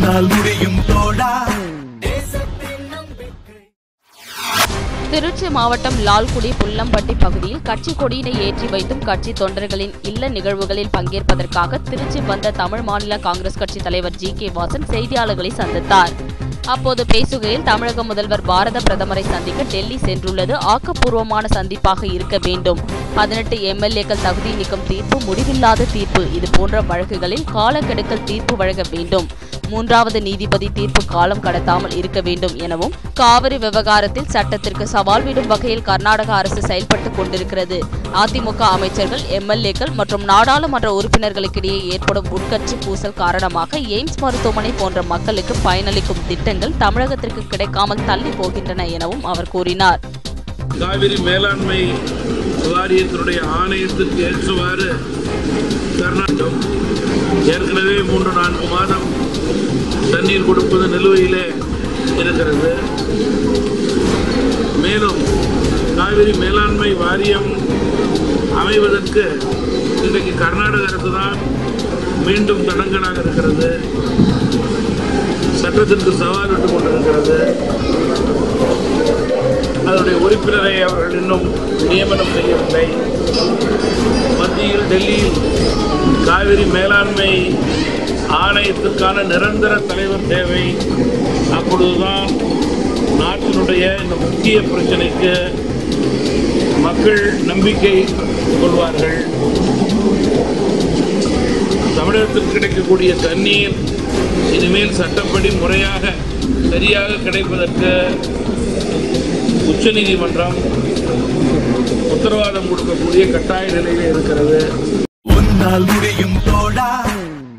உன்னால் முடியும் தோழா திருச்சி மாவட்டம் லால்குடி புல்லம்பட்டி பகுதியில் கட்சி கொடியினை ஏற்றி வைத்தும் கட்சி தொண்டர்களின் இல்ல நிகழ்வுகளில் பங்கேற்பதற்காக திருச்சி வந்த தமிழ் மாநில காங்கிரஸ் கட்சி தலைவர் ஜி கே வாசன் செய்தியாளர்களை சந்தித்தார் அப்போது பேசுகையில் தமிழக முதல்வர் பாரத பிரதமரை சந்திக்க டெல்லி சென்றுள்ளது ஆக்கப்பூர்வமான சந்திப்பாக இருக்க வேண்டும் பதினெட்டு எம்எல்ஏக்கள் தகுதி நீக்கும் தீர்ப்பு முடிவில்லாத தீர்ப்பு இது போன்ற வழக்குகளில் காலக்கெடுக்கல் தீர்ப்பு வழங்க வேண்டும் மூன்றாவது நீதிபதி தீர்ப்பு காலம் கடத்தாமல் இருக்க வேண்டும் எனவும் காவிரி விவகாரத்தில் சட்டத்திற்கு சவால் விடும் வகையில் கர்நாடக அரசு செயல்பட்டுக் கொண்டிருக்கிறது அதிமுக அமைச்சர்கள் எம்எல்ஏக்கள் மற்றும் நாடாளுமன்ற உறுப்பினர்களுக்கிடையே ஏற்படும் உட்கட்சி பூசல் காரணமாக எய்ம்ஸ் மருத்துவமனை போன்ற மக்களுக்கு பயனளிக்கும் திட்டங்கள் தமிழகத்திற்கு கிடைக்காமல் தள்ளி போகின்றன எனவும் அவர் கூறினார் காவிரி மேலாண்மை வாரியத்தினுடைய ஆணையத்திற்கு ஏற்றவாறு கர்நாடகம் ஏற்கனவே மூன்று நான்கு மாதம் தண்ணீர் கொடுப்பது நிலுவையிலே இருக்கிறது மேலும் காவிரி மேலாண்மை வாரியம் அமைவதற்கு இன்றைக்கு கர்நாடக அரசு தான் மீண்டும் தடங்கலாக இருக்கிறது சட்டத்திற்கு சவால் விட்டுக் கொண்டிருக்கிறது அதனுடைய உறுப்பினரை அவர்கள் இன்னும் நியமனம் செய்யவில்லை மத்தியில் டெல்லியில் காவிரி மேலாண்மை ஆணையத்திற்கான நிரந்தர தலைவர் தேவை அப்பொழுதுதான் நாட்டினுடைய இந்த முக்கிய பிரச்சனைக்கு மக்கள் நம்பிக்கை கொள்வார்கள் தமிழகத்தில் கிடைக்கக்கூடிய தண்ணீர் இனிமேல் சட்டப்படி முறையாக சரியாக கிடைப்பதற்கு உச்சநீதிமன்றம் உத்தரவாதம் கொடுக்கக்கூடிய கட்டாய நிலையிலே இருக்கிறது உன்னால் முடியும் தோழா